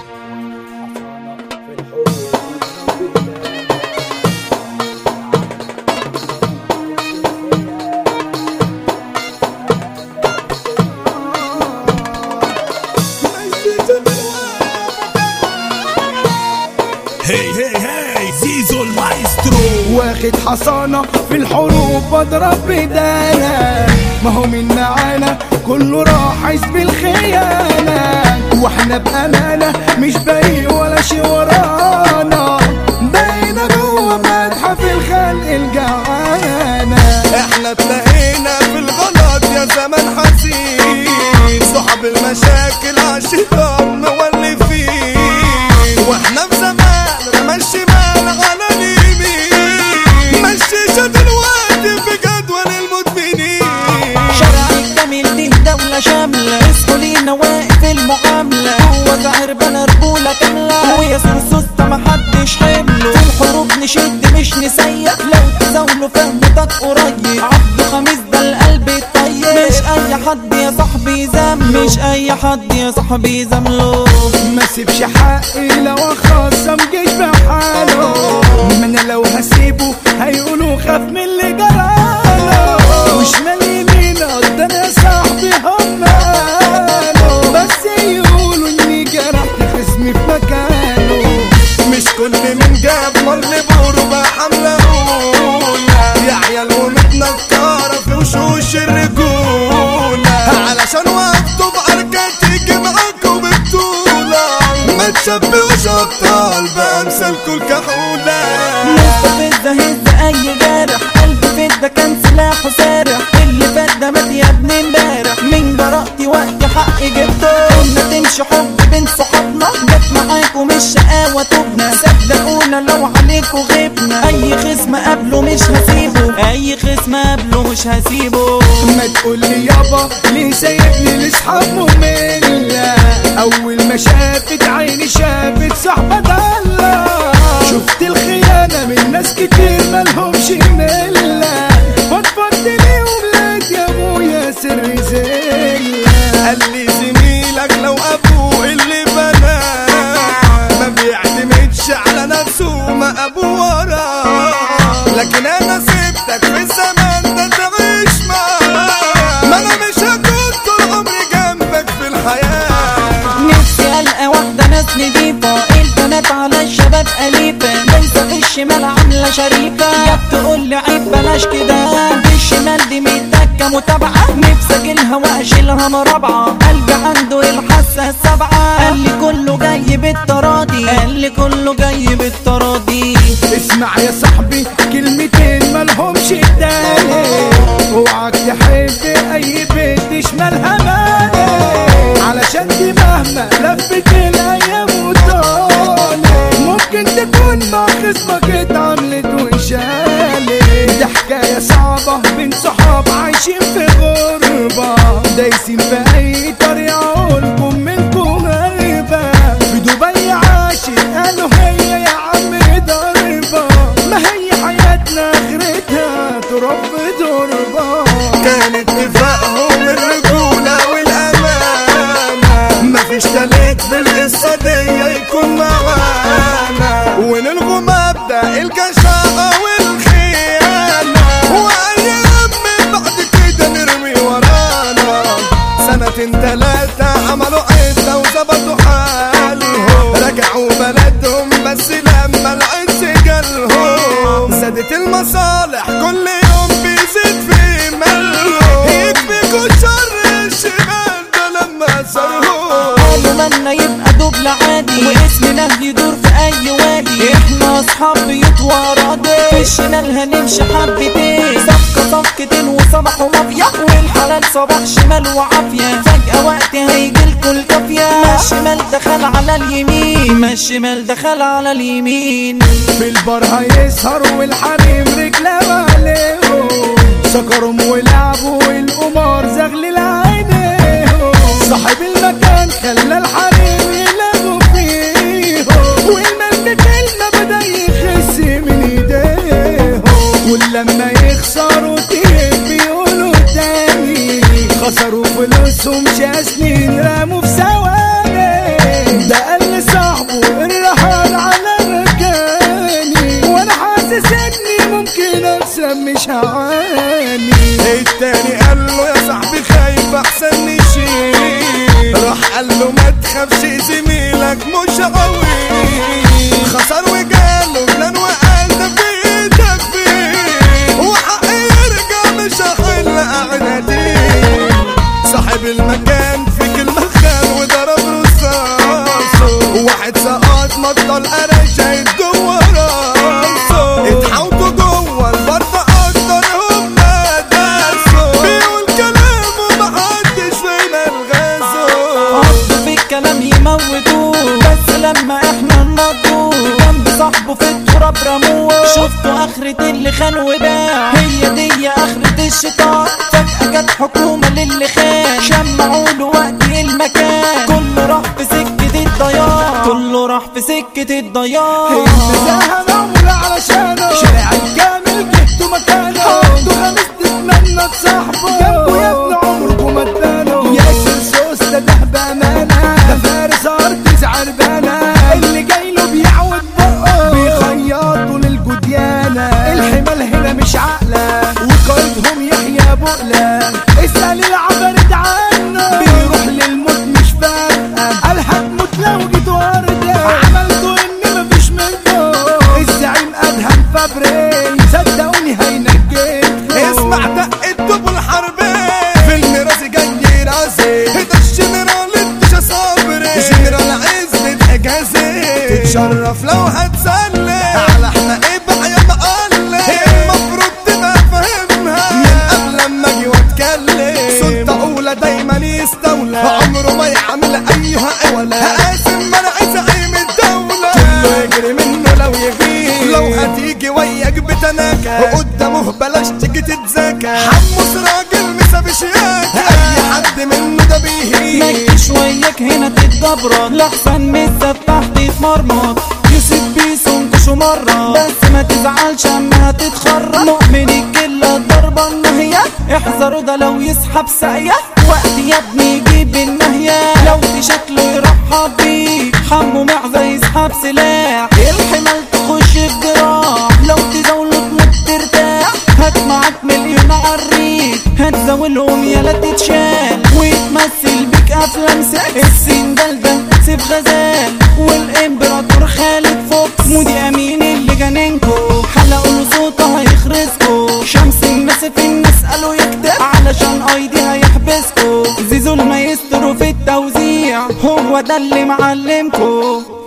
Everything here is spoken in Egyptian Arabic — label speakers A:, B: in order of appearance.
A: هي هي هي زيزو المايسترو
B: واخد حصانة في الحروب بضرب بداية ما هو من معانا كله راح حزب الخيانة واحنا بأمانة مش باقي ولا شي ورانا بقينا جوه متحف الخلق الجعانة
C: احنا اتلهينا في الغلط يا زمن حزين صحاب المشاكل عالشيطان مولفين واحنا في زمان رمى الشمال على اليمين مشيشة دلوقتي في جدول المدمنين
D: شرع الجميل دي دولة شاملة اسمه لينا واقف المعاملة هو ظاهر بنا رجولة كاملة ويا سوسة محدش حمله في الحروب نشد مش نسيح لو تزاولوا فهمتك قريب عبد خميس ده القلب الطيب مش اي حد يا صاحبي يزامله مش اي حد يا صاحبي يزامله
B: ما سيبش حقي لو اخصم جيش بحاله ما انا لو هسيبه هيقولوا خاف من اللي جراله وشمال يمين ده انا صاحبي هم قالوا بس يقولوا اني جرحت خصمي في مكانه
C: مش كل من جاب مر بقى حملة أولى يا عيال ومتنكرة في وشوش الرجولة علشان وقته بأركان تيجي معاكوا ببطولة ما تشبهوش أبطال بأمثالكوا الكحولة
D: مستفزة هز اي جارح قلب فدة كان سلاحه سارح اللي فات ده مات يا ابن امبارح من جرأتي وقت حقي جبته قلنا تمشي حب بين صحابنا جت معاكوا مش شقاوة تبنا صدقونا لو عليكوا غبنا اي خصم قبله مش هسيبه اي خصم قبله مش هسيبه
B: ما تقول لي يابا ليه سايبني لاصحاب مملة اول ما شافت عيني شافت صاحبة دلة شفت الخيانة من ناس كتير مالهمش ملة فضفضت ليهم لك يا ابويا سر زلة
C: قال لي زميلك لو ابوه اللي بنى ما بيعتمدش على نفسه ما ابوه وراه لكن انا سبتك في الزمان ده تعيش معاه ما انا مش هكون طول عمري جنبك في الحياه
D: نفسي القى واحدة ناس نضيفة البنات على الشباب أليفة ليس في الشمال عاملة شريفة جت تقول لي عيب بلاش كده في الشمال دي متكة متابعة نفسي اجيلها واشيلها مرابعة قلبي عنده الحاسة السبعة قال لي كله جاي بالتراضي قال لي كله جاي بالتراضي
B: اسمع يا صاحبي كلمتين مالهمش التاني اوعك تحب اي بنت شمالها مالي علشان دي مهما لفت الايام وطالت ممكن تكون مع خصمك اتعملت وانشالت دي حكاية صعبة بين صحاب عايشين في غربة دايسين في اي طريقة قولكم منكم غريبة في دبي عاشت قالوا هي يا عم ضربة ما هي حياتنا اخرتها تراب في تربة
C: كان اتفاقهم الرجولة والأمانة مفيش تالت في القصة دي يكون معانا ونلغوا مبدأ الجشاعة والخيانة وأيام من بعد كده نرمي ورانا سنتين تلاتة عملوا عدة وظبطوا حالهم رجعوا بلدهم بس لما العز جالهم زادت المصالح كل يوم بيزيد في مالهم يكفيكوا شر الشمال ده لما صارهم
D: قالوا منا يبقى دبل عادي واسمنا يدور في اي وادي احنا اصحاب بيوت وراضي في الشمال هنمشي حبتين صفقة صفقتين وصباح ومافيا والحلال صباح شمال وعافية فجأة وقت هيجيلكوا الكافية ما الشمال دخل على اليمين ما الشمال دخل على اليمين
B: في البار هيسهر والحريم رجلها عليهم سكرهم ولعبوا والقمار زغلل عينيهم صاحب المكان خلى الحريم يلعبوا فيهم والمال كلمة بدا يخس من ايديهم ولما يخسروا تيم بيقولوا تاني خسروا فلوسهم شا سنين رموا في ثواني ده قل صار
C: قال له ما تخافش زميلك مش قوي خسر وجاله فلان وقال ده في ايدك فين وحقي يرجع مش هحل قعدتي صاحب المكان في كلمة خان وضرب رصاصه واحد سقط مطل قرش هيد جوه راسه اتحوطوا جوه البرد اكتر هم داسوا بيقول كلام ومحدش فين الغازه
D: قصده في الكلام يموتوه بس لما احنا نمضوه جنب صاحبه في التراب رموه شفتوا اخرة اللي خان وباع هي دي اخرة الشيطان فجأة جت حكومة للي خان شمعوا له وقت المكان كله راح في سكة الضياع كله راح في سكة الضياع
B: النزاهة معمولة علشانه شارع الكامل جبته مكانه عنده خمس تتمنى تصاحبه جنبه يا ابن عمركم ما تبانوا ياسر سوس ده ده بأمانة ده فارس أرض زعربانة اللي جاي له بيعود بقه بيخيطوا للجديانة الحمال هنا مش عاقلة وقائدهم يحيى بقلة اسأل العبرد عنه بيروح للموت مش فارقة قال هتموت لو جيت وردة عملته ان مفيش منه الزعيم ادهم فابري صدقوني هينجيك
C: اسمع دقة ابو الحربين فيلم راسي جاي راسي ده الجنرال انت صابري جنرال عزة حجازي تتشرف لو هتسلي على احنا ايه بقى يا مقلي المفروض تبقى فاهمها من قبل ما اجي واتكلم سلطة اولى دايما يستولى عمره ما يعمل ايها ولا قاسم منع زعيم الدولة كله يجري منه لو يغيب لو هتيجي وياك بتناكة وقدامه بلاش تيجي تتذاكى حمص راجل مسا بشياكة اي حد منه ده بيهيج
D: مجي شويك هنا تتدبرك لحسن مزة تحت تتمرمط يوسف بيسونكشوا مرة بس ما تزعلش اما هتتخرج مؤمن الكلة الضربة النهية احذروا ده لو يسحب ساقية وقت يا ابني يجيب النهية لو شكله يرحب بيك حمو معزة يسحب سلاح الحمال تخش في جراح لو تزاوله تموت ترتاح هات معاك مليون عريك هتزاولهم يلا تتشال ويتمثل بيك افلام سكس السندال ده سيف غزال والامبراطور خالد فوكس مودي امين اللي جننكو حلقوا له صوته هيخرسكو شمس الناس في الناس قالوا يكتب علشان ايدي هيحبسكو زيزو المايسترو في التوزيع هو ده اللي معلمكو